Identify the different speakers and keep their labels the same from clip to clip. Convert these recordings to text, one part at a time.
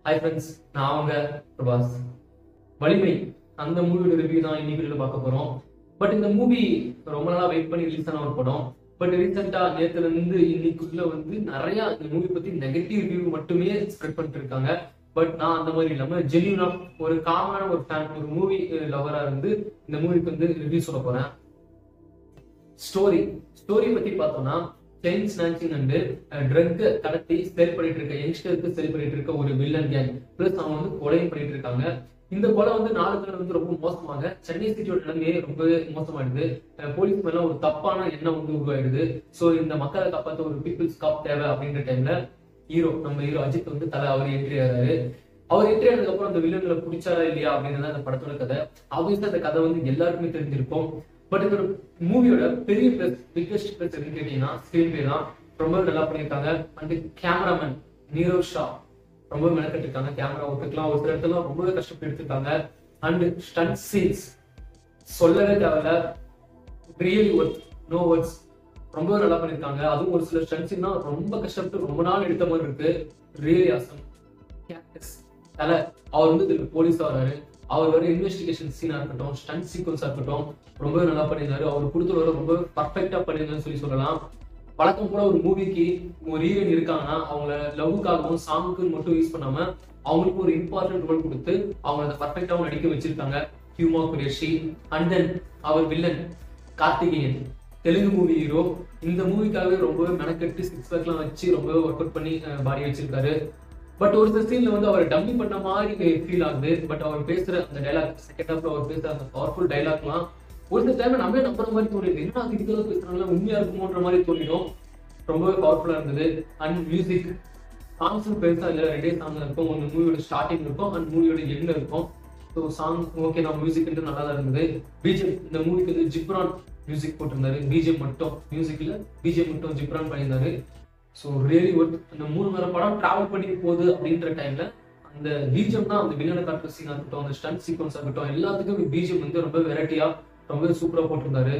Speaker 1: hi friends நான் அவங்க பிரபாஸ் வலிமை அந்த மூவியோட ரிவ்யூ தான் இன்னைக்கு வீடியோல பார்க்க போறோம் பட் இந்த மூவி ரொம்ப நாளா வெயிட் பண்ணி ரிலீஸ் ஆன ஒரு படம் பட் ரீசெண்டா நேத்துல இருந்து இன்னைக்குள்ள வந்து நிறைய இந்த மூவி பத்தி நெகட்டிவ் ரிவ்யூ மட்டுமே ஸ்ப்ரெட் பண்ணிட்டு இருக்காங்க பட் நான் அந்த மாதிரி இல்லாம ஜென்யூனா ஒரு காமனான ஒரு ஃபேன் ஒரு மூவி லவரா இருந்து இந்த மூவிக்கு வந்து ரிவ்யூ சொல்ல போறேன் ஸ்டோரி ஸ்டோரி பத்தி பார்த்தோம்னா செயின் ஸ்நாச்சிங் அண்ட் ட்ரக் கடத்தி சேல் பண்ணிட்டு இருக்க யங்ஸ்டருக்கு சேல் பண்ணிட்டு இருக்க ஒரு வில்லன் கேங் பிளஸ் அவங்க வந்து கொலையும் பண்ணிட்டு இருக்காங்க இந்த கொலை வந்து நாளுக்கு நாள் வந்து ரொம்ப மோசமாக சென்னை சிட்டியோட நிலைமையே ரொம்பவே மோசமாயிடுது அஹ் போலீஸ் மேல ஒரு தப்பான எண்ணம் வந்து உருவாயிடுது சோ இந்த மக்களை காப்பாத்த ஒரு பீப்புள்ஸ் காப் தேவை அப்படின்ற டைம்ல ஹீரோ நம்ம ஹீரோ அஜித் வந்து தலை அவர் என்ட்ரி ஆகிறாரு அவர் என்ட்ரி ஆனதுக்கு அப்புறம் அந்த வில்லன்களை பிடிச்சாரா இல்லையா அப்படிங்கிறது அந்த படத்தோட கதை ஆப்வியஸா அந்த கதை வந்து எல்லாருக்குமே தெரிஞ்சிருக்கும் பட் இந்த மூவியோட பெரிய பிளஸ் பிக்கஸ்ட் பிளஸ் எதுன்னு கேட்டீங்கன்னா ஸ்கிரீன் பிளே தான் ரொம்ப நல்லா பண்ணியிருக்காங்க அண்ட் கேமராமேன் நீரவ் ஷா ரொம்ப மெனக்கட்டு இருக்காங்க கேமரா ஒர்க்குலாம் ஒரு சில இடத்துல ரொம்பவே கஷ்டப்பட்டு எடுத்திருக்காங்க அண்ட் ஸ்டன்ட் சீன்ஸ் சொல்லவே தேவையில்ல ரியலி ஒர்த் நோ வேர்ட்ஸ் ரொம்ப நல்லா பண்ணியிருக்காங்க அதுவும் ஒரு சில ஸ்டன்ட் சீன்னா ரொம்ப கஷ்டப்பட்டு ரொம்ப நாள் எடுத்த மாதிரி இருக்கு ரியலி ஆசம் கேக்டஸ் தலை அவர் வந்து இதுல போலீஸா வராரு அவர் வர இன்வெஸ்டிகேஷன் சீனா இருக்கட்டும் ஸ்டன்ட் சீக்வன்ஸா இருக்கட்டும் ரொம்பவே நல்லா பண்ணியிருந்தாரு அவர் கொடுத்த வர ரொம்ப பர்ஃபெக்டா பண்ணியிருந்தாருன்னு சொல்லி சொல்லலாம் வழக்கம் கூட ஒரு மூவிக்கு ஒரு ஹீரோயின் இருக்காங்கன்னா அவங்கள லவ்வுக்காகவும் சாங்குக்கு மட்டும் யூஸ் பண்ணாம அவங்களுக்கு ஒரு இம்பார்ட்டன்ட் ரோல் கொடுத்து அவங்க அதை பர்ஃபெக்டாவும் நடிக்க வச்சிருக்காங்க ஹியூமா குரேஷி அண்ட் தென் அவர் villain Karthikeyan Telugu movie hero இந்த மூவிக்காகவே ரொம்பவே மெனக்கெட்டு சிக்ஸ் பேக்லாம் வச்சு ரொம்பவே ஒர்க் அவுட் பண்ணி பாடி வச்சிருக்காரு பட் ஒரு சில சீன்ல வந்து அவர் டம்மி பண்ண மாதிரி ஃபீல் ஆகுது பட் அவர் பேசுற அந்த டைலாக் செகண்ட் ஹாஃப்ல அவர் பேசுற அந்த பவர்ஃபுல் டைலாக்லாம் ஒரு சில டைம்ல நம்மளே நம்புற மாதிரி தோணிடுது என்ன அது இதுக்கெல்லாம் பேசுறாங்களா உண்மையா இருக்குமோன்ற மாதிரி தோணிடும் ரொம்பவே பவர்ஃபுல்லா இருந்தது அண்ட் மியூசிக் சாங்ஸும் பெருசா இல்லை ரெண்டே சாங் இருக்கும் ஒன்று மூவியோட ஸ்டார்டிங் இருக்கும் அண்ட் மூவியோட எண்ட்ல இருக்கும் ஸோ சாங் ஓகே நான் மியூசிக் நல்லா தான் இருந்தது பிஜிஎம் இந்த மூவிக்கு வந்து ஜிப்ரான் மியூசிக் போட்டிருந்தாரு பிஜிஎம் மட்டும் மியூசிக்ல பிஜிஎம் மட்டும் ஜிப்ரான் பண்ணியிருந்தாரு ஸோ ரியலி ஒர்க் அந்த மூணு மணி நேரம் படம் டிராவல் பண்ணி போகுது அப்படின்ற டைம்ல அந்த பிஜிஎம் தான் அந்த வில்லனை காட்டுற சீனா இருக்கட்டும் அந்த ஸ்டன்ட் சீக்வன்ஸா இருக்கட்டும் எல்லாத்துக்கும் பிஜிஎம் வந்து ரொம்ப வெரைட்டியா ரொம்பவே சூப்பரா போட்டிருந்தாரு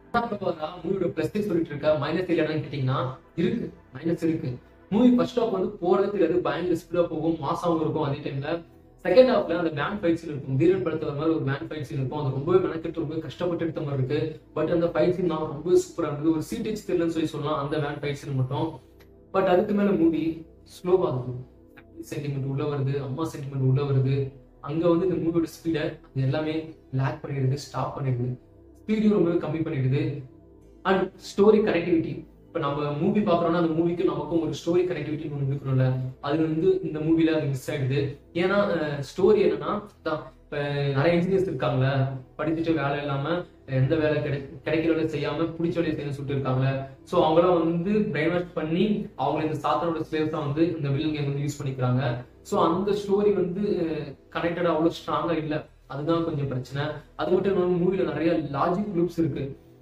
Speaker 1: மூவியோட பிளஸ் சொல்லிட்டு இருக்க மைனஸ் இல்லைன்னு கேட்டீங்கன்னா இருக்கு மைனஸ் இருக்கு மூவி ஃபர்ஸ்ட் ஹாஃப் வந்து போறது தெரியாது பயங்கர ஸ்பீடா போகும் மாசாவும் இருக்கும் அதே டைம்ல செகண்ட் ஹாஃப்ல அந்த வேன் ஃபைட் சீன் இருக்கும் தீரன் படத்துல மாதிரி ஒரு வேன் ஃபைட் சீன் இருக்கும் அது ரொம்பவே மெனக்கெட்டு ரொம்ப கஷ்டப்பட்டு எடுத்த மாதிரி இருக்கு பட் அந்த ஃபைட் சீன் தான் ரொம்ப சூப்பரா இருந்தது ஒரு சீட்டேஜ் தெரியலன்னு சொல்லி சொல்லலாம் அந்த வேன் ஃபைட் சீன் மட்டும் பட் அதுக்கு மேல மூவி ஸ்லோவா இருக்கும் சென்டிமெண்ட் உள்ள வருது அம்மா சென்டிமெண்ட் உள்ள வருது அங்க வந்து இந்த மூவியோட ஸ்பீடை அது எல்லாமே லேக் பண்ணிடுது ஸ்டாப் பண்ணிடுது ஸ்பீடையும் ரொம்பவே கம்மி பண்ணிடுது அண்ட் ஸ்டோரி கனெக்டிவிட்டி இப்போ நம்ம மூவி பார்க்குறோம்னா அந்த மூவிக்கு நமக்கும் ஒரு ஸ்டோரி கனெக்டிவிட்டி ஒன்று இருக்கணும்ல அது வந்து இந்த மூவில அது மிஸ் ஆயிடுது ஏன்னா ஸ்டோரி என்னன்னா தான் இப்போ நிறைய இன்ஜினியர்ஸ் இருக்காங்களே படிச்சுட்டு வேலை இல்லாம எந்த வேலை கிடை கிடைக்கிற வேலை செய்யாம பிடிச்ச வேலையை செய்யணும்னு சொல்லிட்டு இருக்காங்க ஸோ அவங்களாம் வந்து பிரெயின் வாஷ் பண்ணி அவங்க இந்த சாத்தனோட ஸ்லேவ்ஸ் தான் வந்து இந்த வில்லன் கேம் வந்து யூஸ் பண்ணிக்கிறாங்க ஸோ அந்த ஸ்டோரி வந்து கனெக்டடா அவ்வளோ ஸ்ட்ராங்கா இல்லை அதுதான் கொஞ்சம் பிரச்சனை அது மட்டும் இல்லாமல் மூவில நிறைய லாஜிக் லூப்ஸ் இருக்கு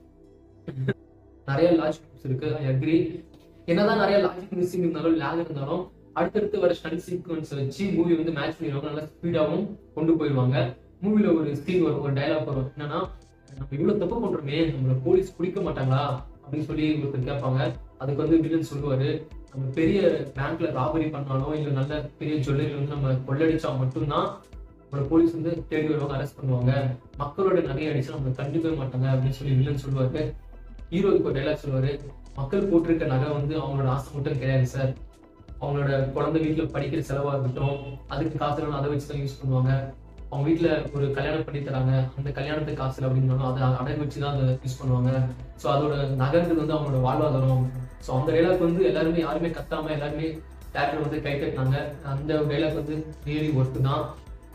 Speaker 1: நிறைய லாஜிக் லூப்ஸ் இருக்கு ஐ அக்ரி என்னதான் நிறைய லாஜிக் மிஸ்ஸிங் இருந்தாலும் லேக் இருந்தாலும் அடுத்தடுத்து வர ஸ்டண்ட் சீக்வன்ஸ் வச்சு மூவி வந்து மேட்ச் பண்ணிடுவாங்க நல்லா ஸ்பீடாகவும் கொண்டு போயிடுவாங்க மூவில ஒரு சீன் வரும் ஒரு டைலாக் வரும் என்னன்னா நம்ம இவ்வளவு தப்பு பண்றோமே நம்மள போலீஸ் பிடிக்க மாட்டாங்களா அப்படின்னு சொல்லி ஒருத்தர் கேட்பாங்க அதுக்கு வந்து வில்லன் சொல்லுவாரு நம்ம பெரிய பேங்க்ல ராபரி பண்ணாலும் இல்ல நல்ல பெரிய ஜுவல்லரி வந்து நம்ம கொள்ளடிச்சா மட்டும்தான் நம்மளோட போலீஸ் வந்து தேடி வருவாங்க அரெஸ்ட் பண்ணுவாங்க மக்களோட நகையை அடிச்சா நம்ம கண்டுக்கவே மாட்டாங்க அப்படின்னு சொல்லி வில்லன் சொல்லுவாரு ஹீரோக்கு ஒரு டைலாக் சொல்லுவாரு மக்கள் போட்டிருக்க நகை வந்து அவங்களோட ஆசை மட்டும் கிடையாது சார் அவங்களோட குழந்தை வீட்டுல படிக்கிற செலவா இருக்கட்டும் அதுக்கு காசு இல்லைனா அதை வச்சு தான் யூஸ் பண்ணுவாங்க அவங்க வீட்டுல ஒரு கல்யாணம் பண்ணி தராங்க அந்த கல்யாணத்துக்கு காசு இல்லை அப்படின்னாலும் அதை அடகு வச்சு தான் அதை யூஸ் பண்ணுவாங்க ஸோ அதோட நகர்ன்றது வந்து அவங்களோட வாழ்வாதாரம் ஸோ அந்த டைலாக் வந்து எல்லாருமே யாருமே கத்தாம எல்லாருமே டேரக்டர் வந்து கை கட்டினாங்க அந்த டைலாக் வந்து ரியலி ஒர்க்கு தான்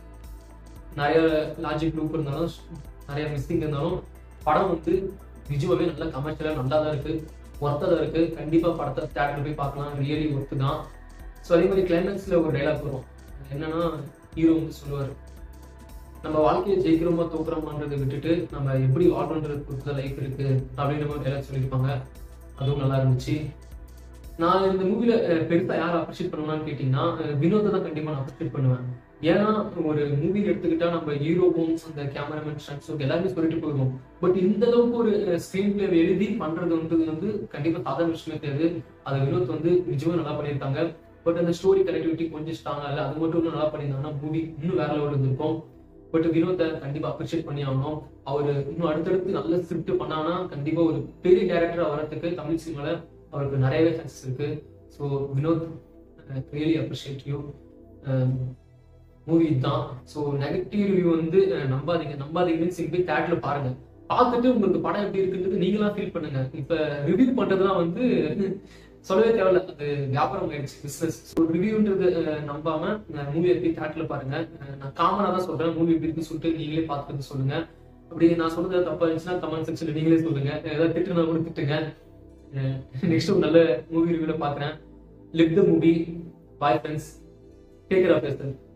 Speaker 1: நிறைய லாஜிக் லூப் இருந்தாலும் நிறைய மிஸ்ஸிங் இருந்தாலும் படம் வந்து விஜுவலே நல்லா கமர்ஷியலாக நல்லா தான் இருக்கு ஒர்த்தாக தான் இருக்கு கண்டிப்பாக படத்தை தேட்டரில் போய் பார்க்கலாம் ரியலி ஒர்த்து தான் ஸோ அதே மாதிரி கிளைமேக்ஸில் ஒரு டைலாக் வரும் என்னன்னா ஹீரோ வந்து சொல்லுவார் நம்ம வாழ்க்கையை ஜெயிக்கிறோமா தோக்குறோமான்றதை விட்டுட்டு நம்ம எப்படி வாழ்றோன்றது பொறுத்த லைஃப் இருக்கு அப்படின்ற மாதிரி டைலாக் சொல்லியிருப்பாங்க அதுவும் நல்லா இருந்துச்சு நான் இந்த மூவில பெருசா யார் அப்ரிஷியேட் பண்ணுவான்னு கேட்டீங்கன்னா வினோத்தை தான் கண்டிப்பா நான் அப்ரிஷியேட் பண்ணுவேன் ஏன்னா ஒரு மூவி எடுத்துக்கிட்டா நம்ம ஹீரோவும் அந்த கேமராமேன் ஸ்டன்ஸும் எல்லாருமே சொல்லிட்டு போயிடுவோம் பட் இந்த அளவுக்கு ஒரு ஸ்கிரீன் பிளே எழுதி பண்றது வந்து வந்து கண்டிப்பா சாதாரண விஷயமே தெரியாது அதை வினோத் வந்து நிஜமா நல்லா பண்ணியிருக்காங்க பட் அந்த ஸ்டோரி கனெக்டிவிட்டி கொஞ்சம் ஸ்ட்ராங்கா இல்லை அது மட்டும் இன்னும் நல்லா பண்ணியிருந்தாங்கன்னா மூவி இன்னும் வேற லெவல் இருந்திருக்கும் பட் வினோத்தை கண்டிப்பா அப்ரிஷியேட் பண்ணி ஆகணும் அவர் இன்னும் அடுத்தடுத்து நல்ல ஸ்கிரிப்ட் பண்ணானா கண்டிப்பா ஒரு பெரிய டேரக்டர் வரதுக்கு தமிழ் சினிமால அவருக்கு நிறையவே சான்சஸ் இருக்கு so Vinoth really appreciate you movie தான் ஸோ நெகட்டிவ் ரிவ்யூ வந்து அஹ், நம்பாதீங்க நம்பாதீங்கன்னு சில போய் தேட்டர்ல பாருங்க பார்த்துட்டு உங்களுக்கு படம் எப்படி இருக்குன்றது நீங்களா ஃபீல் பண்ணுங்க இப்ப ரிவ்யூ பண்றதுலாம் வந்து சொல்லவே தேவையில்ல அது வியாபாரம் ஆயிடுச்சு பிசினஸ் ஸோ ரிவ்யூன்றது நம்பாம மூவி எப்படி தேட்டர்ல பாருங்க அஹ், நான் காமனா தான் சொல்றேன் மூவி எப்படி இருக்குன்னு சொல்லிட்டு நீங்களே பார்த்துட்டு சொல்லுங்க அப்படி நான் சொன்னது தப்பா இருந்துச்சுன்னா கமெண்ட் செக்ஷன்ல நீங்களே சொல்லுங்க ஏதாவது திட்டுனா கூட திட்டுங்க நெக்ஸ்ட் ஒரு நல்ல மூவி ரிவ்யூல பாக்குறேன் live the movie bye friends take care of your